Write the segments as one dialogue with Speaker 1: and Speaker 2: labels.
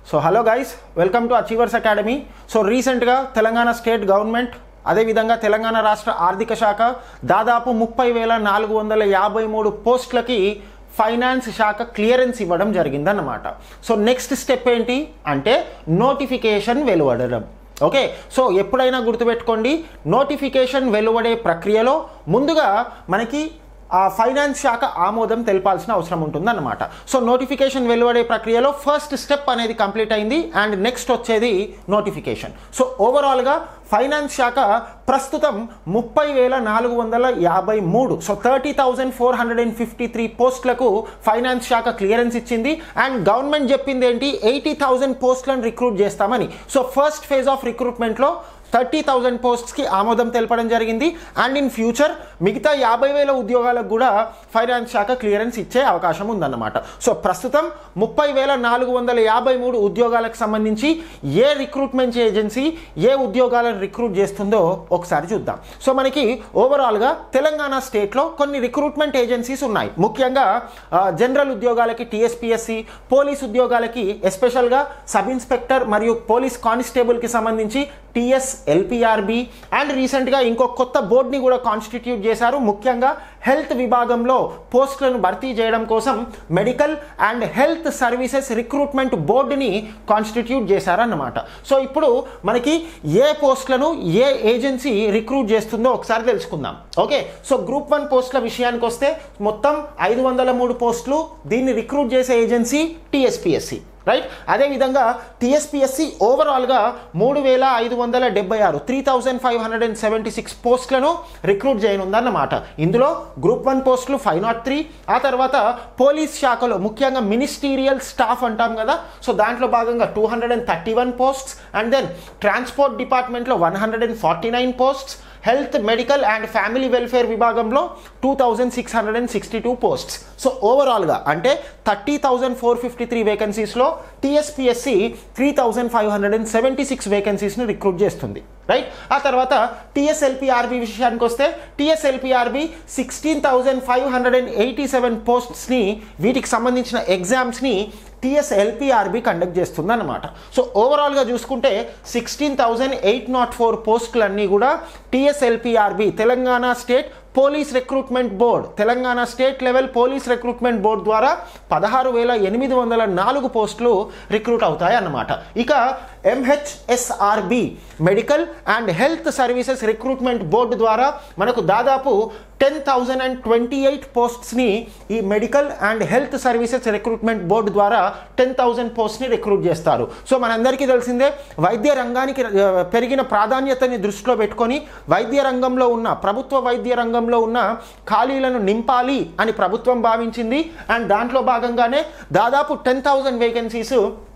Speaker 1: so hello guys welcome to achievers academy so రీసెంట్గా Telangana state government అదేవిధంగా తెలంగాణ రాష్ట్ర ఆర్థిక శాఖ దాదాపు ముప్పై వేల నాలుగు వందల యాభై మూడు పోస్టులకి ఫైనాన్స్ శాఖ క్లియరెన్స్ ఇవ్వడం జరిగిందన్నమాట సో నెక్స్ట్ స్టెప్ ఏంటి అంటే నోటిఫికేషన్ వెలువడడం ఓకే సో ఎప్పుడైనా గుర్తుపెట్టుకోండి నోటిఫికేషన్ వెలువడే ప్రక్రియలో ముందుగా మనకి ఆ ఫైనాన్స్ శాఖ ఆమోదం తెలపాల్సిన అవసరం ఉంటుందన్నమాట సో నోటిఫికేషన్ వెలువడే ప్రక్రియలో ఫస్ట్ స్టెప్ అనేది కంప్లీట్ అయింది అండ్ నెక్స్ట్ వచ్చేది నోటిఫికేషన్ సో ఓవరాల్గా ఫైనాన్స్ శాఖ ప్రస్తుతం ముప్పై వేల నాలుగు వందల యాభై మూడు so thirty thousand four hundred and fifty three పోస్టులకు ఫైనాన్స్ శాఖ క్లియరెన్స్ ఇచ్చింది అండ్ గవర్నమెంట్ చెప్పింది ఏంటి ఎయిటీ థౌజండ్ పోస్టులను రిక్రూట్ చేస్తామని సో ఫస్ట్ ఫేజ్ ఆఫ్ రిక్రూట్మెంట్లో థర్టీ థౌజండ్ పోస్ట్స్కి ఆమోదం తెలపడం జరిగింది అండ్ ఇన్ ఫ్యూచర్ మిగతా యాభై వేల ఉద్యోగాలకు కూడా ఫైనాన్స్ శాఖ క్లియరెన్స్ ఇచ్చే అవకాశం ఉందన్నమాట సో ప్రస్తుతం ముప్పై వేల నాలుగు వందల యాభై మూడు ఉద్యోగాలకు సంబంధించి ఏ రిక్రూట్మెంట్ ఏజెన్సీ ఏ ఉద్యోగాలను రిక్రూట్ చేస్తుందో ఒకసారి చూద్దాం సో మనకి ఓవరాల్గా తెలంగాణ స్టేట్లో కొన్ని రిక్రూట్మెంట్ ఏజెన్సీస్ ఉన్నాయి ముఖ్యంగా ఆ, జనరల్ ఉద్యోగాలకి టీఎస్పీఎస్సి పోలీస్ ఉద్యోగాలకి ఎస్పెషల్గా సబ్ ఇన్స్పెక్టర్ మరియు పోలీస్ కానిస్టేబుల్కి సంబంధించి టీఎస్ ఎల్పిఆర్బి అండ్ రీసెంట్గా ఇంకో కొత్త బోర్డుని కూడా కాన్స్టిట్యూట్ చేశారు ముఖ్యంగా హెల్త్ విభాగంలో పోస్టులను భర్తీ చేయడం కోసం medical and health services recruitment బోర్డుని కాన్స్టిట్యూట్ చేశారన్నమాట సో ఇప్పుడు మనకి ఏ పోస్టులను ఏ ఏజెన్సీ రిక్రూట్ చేస్తుందో ఒకసారి తెలుసుకుందాం ఓకే సో గ్రూప్ వన్ పోస్టుల విషయానికి వస్తే మొత్తం ఐదు వందల మూడు పోస్టులు దీన్ని రిక్రూట్ చేసే ఏజెన్సీ టీఎస్పిఎస్సి రైట్ అదేవిధంగా టీఎస్పిఎస్సి ఓవరాల్గా మూడు వేల ఐదు వందల డెబ్బై ఆరు three thousand five hundred and seventy six పోస్టులను రిక్రూట్ చేయనుందన్నమాట ఇందులో గ్రూప్ వన్ పోస్టులు ఫైవ్ నాట్ త్రీ ఆ తర్వాత పోలీస్ శాఖలో ముఖ్యంగా మినిస్టీరియల్ స్టాఫ్ అంటాం కదా సో దాంట్లో భాగంగా two hundred and thirty one posts and then transport డిపార్ట్మెంట్లో one hundred and forty nine posts health medical and family welfare విభాగంలో two thousand six hundred and sixty two posts so ఓవరాల్గా అంటే thirty thousand four fifty three వేకెన్సీస్లో TSPSC three thousand five hundred and seventy six వేకెన్సీస్ని recruit చేస్తుంది right ఆ తర్వాత TSLPRB విషయానికి వస్తే TSLPRB sixteen thousand five hundred and eighty seven పోస్ట్స్ని వీటికి సంబంధించిన ఎగ్జామ్స్ని టీఎస్ఎల్పిఆర్బి కండక్ట్ చేస్తుంది అనమాట సో ఓవరాల్గా చూసుకుంటే sixteen thousand eight nought four పోస్టులన్నీ కూడా TSLPRB Telangana state police recruitment board Telangana state level police recruitment board ద్వారా పదహారు వేల ఎనిమిది వందల నాలుగు పోస్టులు రిక్రూట్ అవుతాయి అన్నమాట ఇక MHSRB medical and health services recruitment board ద్వారా మనకు దాదాపు ten thousand and twenty eight పోస్ట్స్ని ఈ medical and health services recruitment board ద్వారా టెన్ థౌజండ్ పోస్ట్ని రిక్రూట్ చేస్తారు సో మనందరికీ తెలిసిందే వైద్య రంగానికి ఆ, పెరిగిన ప్రాధాన్యతని దృష్టిలో పెట్టుకొని వైద్య రంగంలో ఉన్న ప్రభుత్వ వైద్య రంగంలో ఉన్న ఖాళీలను నింపాలి అని ప్రభుత్వం భావించింది అండ్ దాంట్లో భాగంగానే దాదాపు టెన్ థౌజండ్ వేకెన్సీస్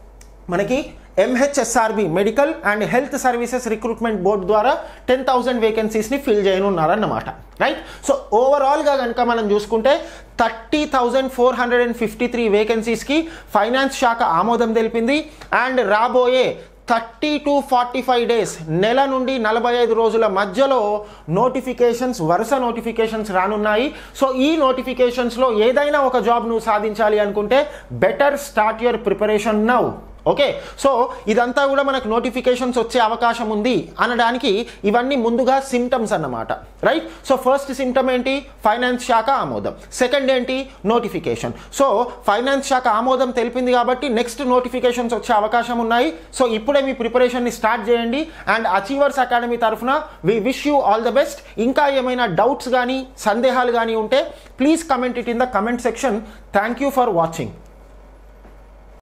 Speaker 1: మనకి MHSRB medical and health services recruitment board ద్వారా టెన్ థౌజండ్ వేకెన్సీస్ని ఫిల్ చేయనున్నారన్నమాట రైట్ సో ఓవరాల్గా కనుక మనం చూసుకుంటే thirty thousand four hundred and fifty three వేకెన్సీస్కి ఫైనాన్స్ శాఖ ఆమోదం తెలిపింది అండ్ రాబోయే thirty to forty five days నెల నుండి నలభై ఐదు రోజుల మధ్యలో నోటిఫికేషన్స్ వరుస నోటిఫికేషన్స్ రానున్నాయి సో ఈ నోటిఫికేషన్స్లో ఏదైనా ఒక జాబ్ నువ్వు సాధించాలి అనుకుంటే better start your preparation now okay so ఇదంతా కూడా మనకు నోటిఫికేషన్స్ వచ్చే అవకాశం ఉంది అనడానికి ఇవన్నీ ముందుగా సిమ్టమ్స్ అన్నమాట రైట్ సో ఫస్ట్ సిమ్టమ్ ఏంటి ఫైనాన్స్ శాఖ ఆమోదం సెకండ్ ఏంటి నోటిఫికేషన్ సో ఫైనాన్స్ శాఖ ఆమోదం తెలిపింది కాబట్టి నెక్స్ట్ నోటిఫికేషన్స్ వచ్చే అవకాశం ఉన్నాయి సో ఇప్పుడే మీ ప్రిపరేషన్ని స్టార్ట్ చేయండి అండ్ అచీవర్స్ అకాడమీ తరఫున we wish you all the best ఇంకా ఏమైనా డౌట్స్ కానీ సందేహాలు కానీ ఉంటే please comment it in the comment section thank you for watching